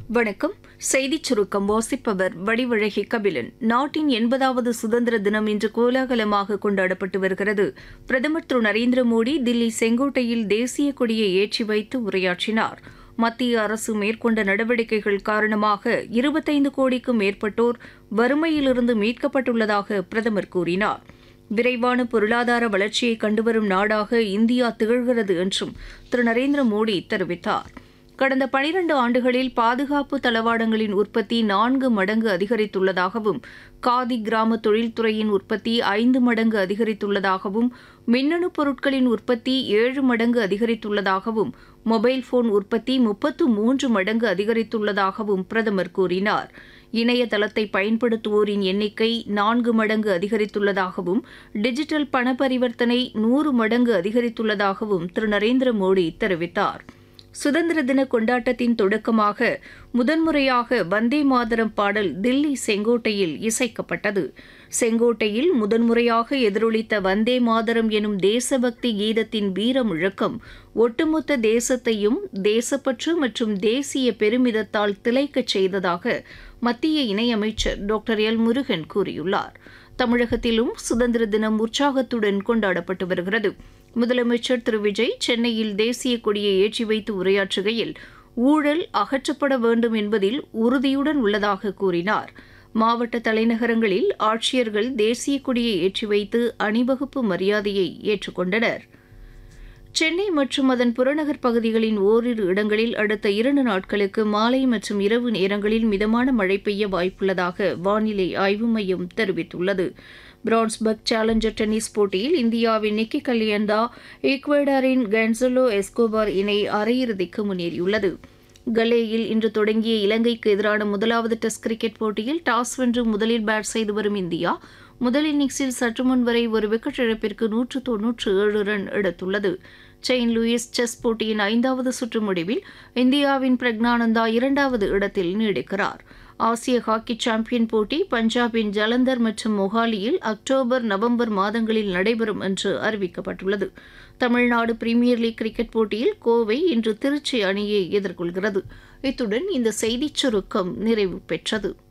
வணக்கம் செய்திச் சுருக்கம் வாசிப்பவர் வடிவழகி கபிலன் நாட்டின் எண்பதாவது சுதந்திர தினம் இன்று கோலாகலமாக கொண்டாடப்பட்டு வருகிறது பிரதமர் திரு நரேந்திர மோடி தில்லி செங்கோட்டையில் தேசிய கொடியை ஏற்றி வைத்து உரையாற்றினார் மத்திய அரசு மேற்கொண்ட நடவடிக்கைகள் காரணமாக இருபத்தைந்து கோடிக்கும் மேற்பட்டோர் வறுமையிலிருந்து மீட்கப்பட்டுள்ளதாக பிரதமர் கூறினார் விரைவான பொருளாதார வளர்ச்சியை கண்டுவரும் நாடாக இந்தியா திகழ்கிறது என்றும் திரு நரேந்திர மோடி தெரிவித்தார் கடந்த பனிரண்டு ஆண்டுகளில் பாதுகாப்பு தளவாடங்களின் உற்பத்தி நான்கு மடங்கு அதிகரித்துள்ளதாகவும் காதி கிராம தொழில்துறையின் உற்பத்தி ஐந்து மடங்கு அதிகரித்துள்ளதாகவும் மின்னணு பொருட்களின் உற்பத்தி ஏழு மடங்கு அதிகரித்துள்ளதாகவும் மொபைல் போன் உற்பத்தி முப்பத்து மூன்று மடங்கு அதிகரித்துள்ளதாகவும் பிரதமர் கூறினார் இணையதளத்தை பயன்படுத்துவோரின் எண்ணிக்கை நான்கு மடங்கு அதிகரித்துள்ளதாகவும் டிஜிட்டல் பண பரிவர்த்தனை நூறு மடங்கு அதிகரித்துள்ளதாகவும் திரு நரேந்திர மோடி தெரிவித்தார் சுதந்திர தின கொண்டாட்டத்தின் தொடக்கமாக முதன்முறையாக வந்தே மாதரம் பாடல் தில்லி செங்கோட்டையில் இசைக்கப்பட்டது செங்கோட்டையில் முதன்முறையாக எதிரொலித்த வந்தே மாதரம் எனும் தேசபக்தி கீதத்தின் வீர முழக்கம் ஒட்டுமொத்த தேசத்தையும் தேசப்பற்று மற்றும் தேசிய பெருமிதத்தால் திளைக்கச் செய்ததாக மத்திய இணையமைச்சர் டாக்டர் எல் முருகன் கூறியுள்ளார் தமிழகத்திலும் சுதந்திர தினம் உற்சாகத்துடன் கொண்டாடப்பட்டு வருகிறது முதலமைச்சர் திரு விஜய் சென்னையில் தேசிய கொடியை ஏற்றி வைத்து உரையாற்றுகையில் ஊழல் அகற்றப்பட வேண்டும் என்பதில் உறுதியுடன் உள்ளதாக கூறினார் மாவட்ட தலைநகரங்களில் ஆட்சியர்கள் தேசிய கொடியை ஏற்றி வைத்து அணிவகுப்பு மரியாதையை ஏற்றுக்கொண்டனர் சென்னை மற்றும் அதன் புறநகர் பகுதிகளின் ஓரிரு இடங்களில் அடுத்த இரண்டு நாட்களுக்கு மாலை மற்றும் இரவு நேரங்களில் மிதமான மழை பெய்ய வாய்ப்புள்ளதாக வானிலை ஆய்வு மையம் தெரிவித்துள்ளது பிரான்ஸ்பர்க் சேலஞ்சர் டென்னிஸ் போட்டியில் இந்தியாவின் நிக்கி கல்யாண்டா ஈக்வேடாரின் கன்சலோ எஸ்கோபார் இணை அரையிறுதிக்கு முன்னேறியுள்ளது கலேயில் இன்று தொடங்கிய இலங்கைக்கு எதிரான முதலாவது டெஸ்ட் கிரிக்கெட் போட்டியில் டாஸ் வென்று முதலில் பேட் செய்து வரும் இந்தியா முதல் இன்னிங்ஸில் சற்று முன் வரை ஒரு விக்கெட் இழப்பிற்கு நூற்று தொன்னூற்று ஏழு ரன் எடுத்துள்ளது செயின்ட் லூயிஸ் செஸ் போட்டியின் ஐந்தாவது சுற்று முடிவில் இந்தியாவின் பிரக்னானந்தா இரண்டாவது இடத்தில் நீடிக்கிறார் ஆசிய ஹாக்கி சாம்பியன் போட்டி பஞ்சாபின் ஜலந்தர் மற்றும் மொஹாலியில் அக்டோபர் நவம்பர் மாதங்களில் நடைபெறும் என்று அறிவிக்கப்பட்டுள்ளது தமிழ்நாடு பிரீமியர் லீக் கிரிக்கெட் போட்டியில் கோவை இன்று திருச்சி அணியை எதிர்கொள்கிறது இத்துடன் இந்த செய்திச் சுருக்கம் நிறைவு பெற்றது